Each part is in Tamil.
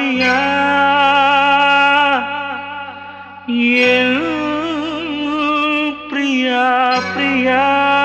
பிரியா என் பிரியா பிரியா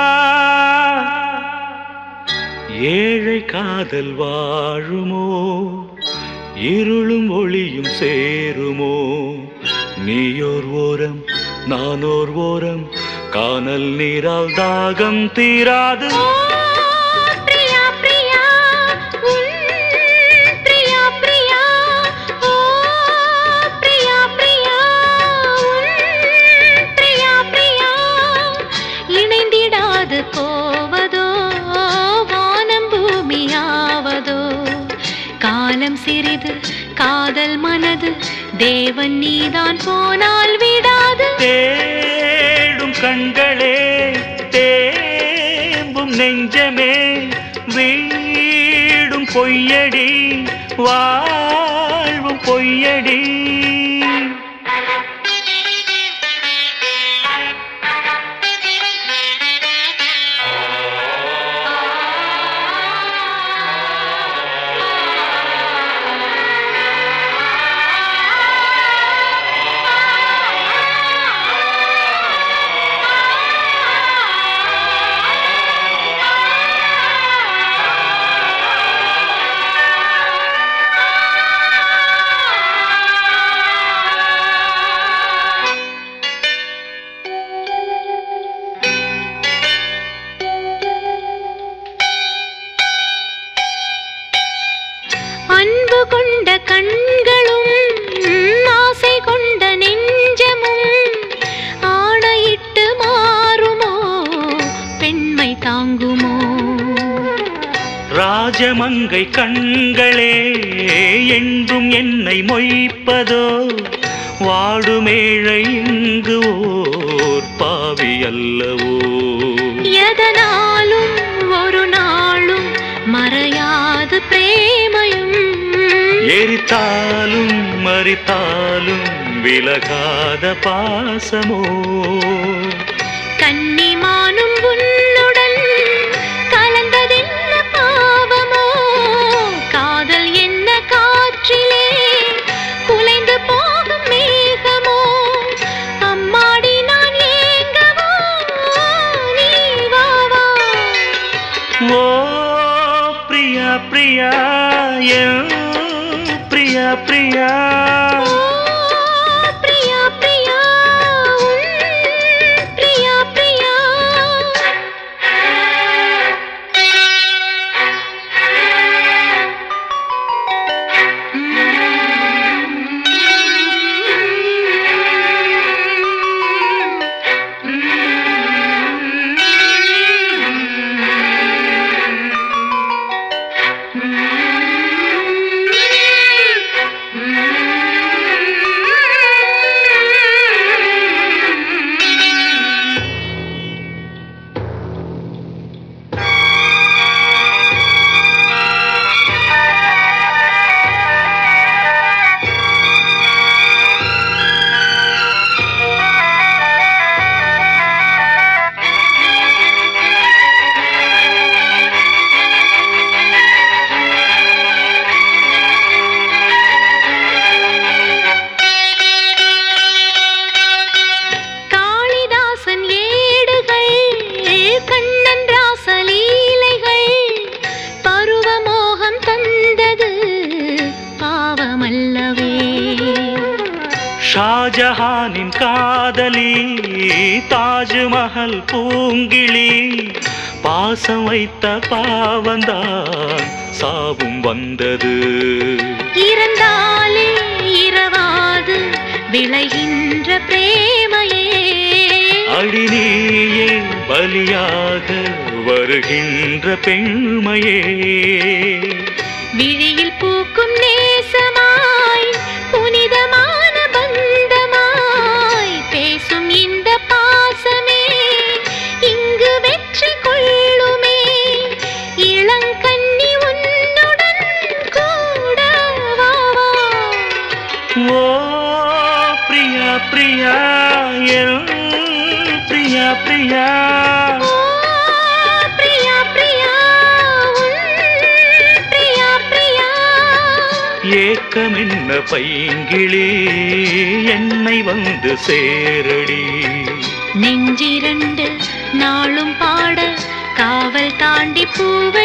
ஏழை காதல் வாழுமோ இருளும் ஒளியும் சேருமோ நீயோர் ஓரம் நானோர் ஓரம் கானல் நீரால் தாகம் தீராது ஓ பிரியா பிரியா உன் பிரியா பிரியா ஓ பிரியா பிரியா உன் பிரியா பிரியா இணைந்திடாது போவதோ வானம் பூமியாவதோ காலம் சிறிது காதல் மனது தேவன் நீதான் போனால் விடாது தேடும் கண்களே தேம்பும் நெஞ்சமே வீடும் பொய்யடி வாழ்வும் பொய்யடி அன்பு கொண்ட கண்களும் ஆசை கொண்ட நெஞ்சமும் ஆணையிட்டு மாறுமோ பெண்மை தாங்குமோ ராஜமங்கை கண்களே என்றும் என்னை மொய்ப்பதோ வாடுமேழை இங்கு ஓர் பாவி அல்லவோ எதனாலும் ஒரு நாளும் மறையாது பிரேமையும் எரித்தாலும் மறித்தாலும் விலகாத பாசமோ கன்னிமானும் உன்னுடன் கலந்ததென்ன பாவமோ காதல் என்ன காற்றிலே குலைந்து போகும் மேகமோ அம்மாடி நான் ஏங்கவோ நீ வா வா ஓ பிரியா பிரியா என் பிரியா பிரியா ஓ பிரியா பிரியா உன் பிரியா பிரியா காளிதாசன் ஏடுகள் கண்ணன் ராசலீலைகள் பருவமோகம் தந்தது பாவமல்லவே ஷாஜஹானின் காதலி தாஜ்மஹல் பூங்கிளி பாசம் வைத்த பாவந்தான் சாவும் வந்தது இறந்தாலே இரவாது விளைகின்ற பிரேமையே அடிநீயே பலியாக வருகின்ற பெண்மையே விழியில் பூக்கும் நேசமாய் புனிதமான பந்தமாய் பேசும் இந்த பாசமே இங்கு வெற்றி கொள்ளுமே இளங்கண்ணி உன்னுடன் கூட வா வா. ஓ பிரியா பிரியா என் பிரியா பிரியா ஓ பிரியா பிரியா உன் பிரியா பிரியா பைங்கிளி என்னை வந்து சேரடி நெஞ்சிரண்டு நாளும் பாட காவல் தாண்டி பூவை